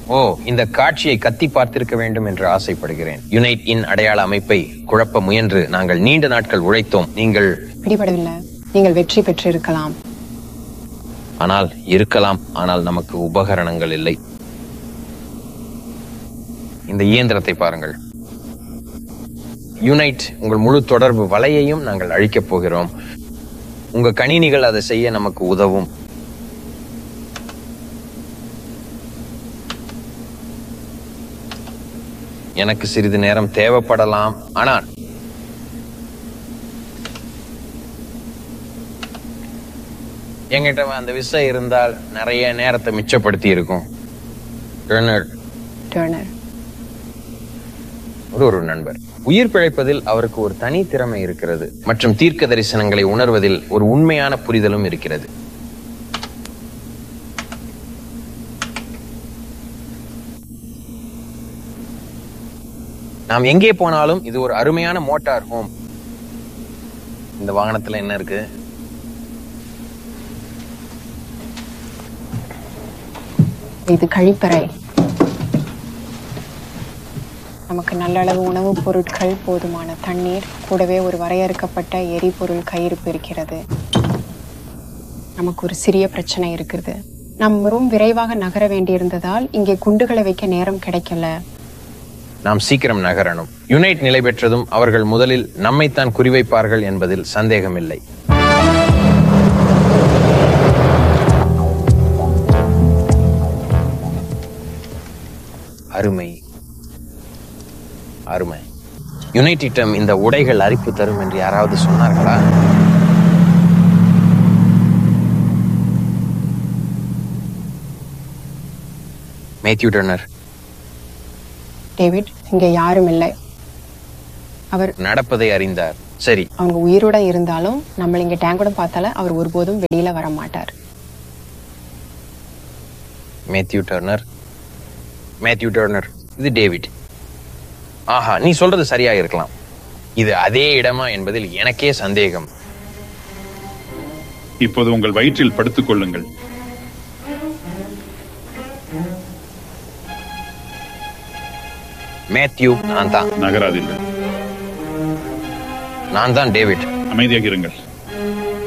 ஓ இந்த காட்சியை கத்தி பார்த்திருக்க வேண்டும் என்று ஆசைப்படுகிறேன் யுனைட் இன் அடையாள அமைப்பை குழப்ப முயன்று நாங்கள் நீண்ட நாட்கள் உழைத்தோம் நீங்கள் பிடிபடவில்லை நீங்கள் வெற்றி பெற்றிருக்கலாம் ஆனால் இருக்கலாம் ஆனால் நமக்கு உபகரணங்கள் இல்லை இந்த இயந்திரத்தை பாருங்கள் யுனைட் உங்கள் முழு தொடர்பு வலையையும் நாங்கள் அழிக்கப் போகிறோம் உங்க கணினிகள் அதை செய்ய நமக்கு உதவும் எனக்கு சிறிது நேரம் தேவைப்படலாம் ஆனால் என்கிட்ட அந்த விசை இருந்தால் நிறைய நேரத்தை மிச்சப்படுத்தி இருக்கும் டர்னர் டர்னர் ஒரு ஒரு நண்பர் உயிர் பிழைப்பதில் அவருக்கு ஒரு தனி திறமை இருக்கிறது மற்றும் தீர்க்க தரிசனங்களை உணர்வதில் ஒரு உண்மையான புரிதலும் இருக்கிறது நாம் எங்கே போனாலும் இது ஒரு அருமையான மோட்டார் ஹோம் இந்த வாகனத்துல என்ன இருக்கு இது கழிப்பறை நமக்கு நல்ல அளவு உணவுப் பொருட்கள் போதுமான தண்ணீர் கூடவே ஒரு வரையறுக்கப்பட்ட எரிபொருள் கையிருப்பு இருக்கிறது நமக்கு ஒரு சிறிய பிரச்சனை இருக்குது நாம் ரொம்ப விரைவாக நகர வேண்டியிருந்ததால் இங்கே குண்டுகளை வைக்க நேரம் கிடைக்கல நாம் சீக்கிரம் நகரணும் யுனைட் நிலை பெற்றதும் அவர்கள் முதலில் நம்மைத்தான் குறிவைப்பார்கள் என்பதில் சந்தேகமில்லை அருமை அருமை யுனைட்டிடம் இந்த உடைகள் அரிப்பு தரும் என்று யாராவது சொன்னார்களா மேத்யூ டர்னர் டேவிட் இங்கே யாரும் இல்லை அவர் நடப்பதை அறிந்தார் சரி அவங்க உயிரோட இருந்தாலும் நம்மள இங்க டேங்கோட பார்த்தால அவர் ஒருபோதும் வெளியில வர மாட்டார் மேத்யூ டர்னர் மேத்யூ டர்னர் இது டேவிட் ஆஹா நீ சொல்றது சரியா இருக்கலாம் இது அதே இடமா என்பதில் எனக்கே சந்தேகம் இப்போது உங்கள் வயிற்றில் படுத்துக் கொள்ளுங்கள் மேத்யூ நான் தான் நகராதீர்கள் நான் தான் டேவிட் அமைதியாக இருங்கள்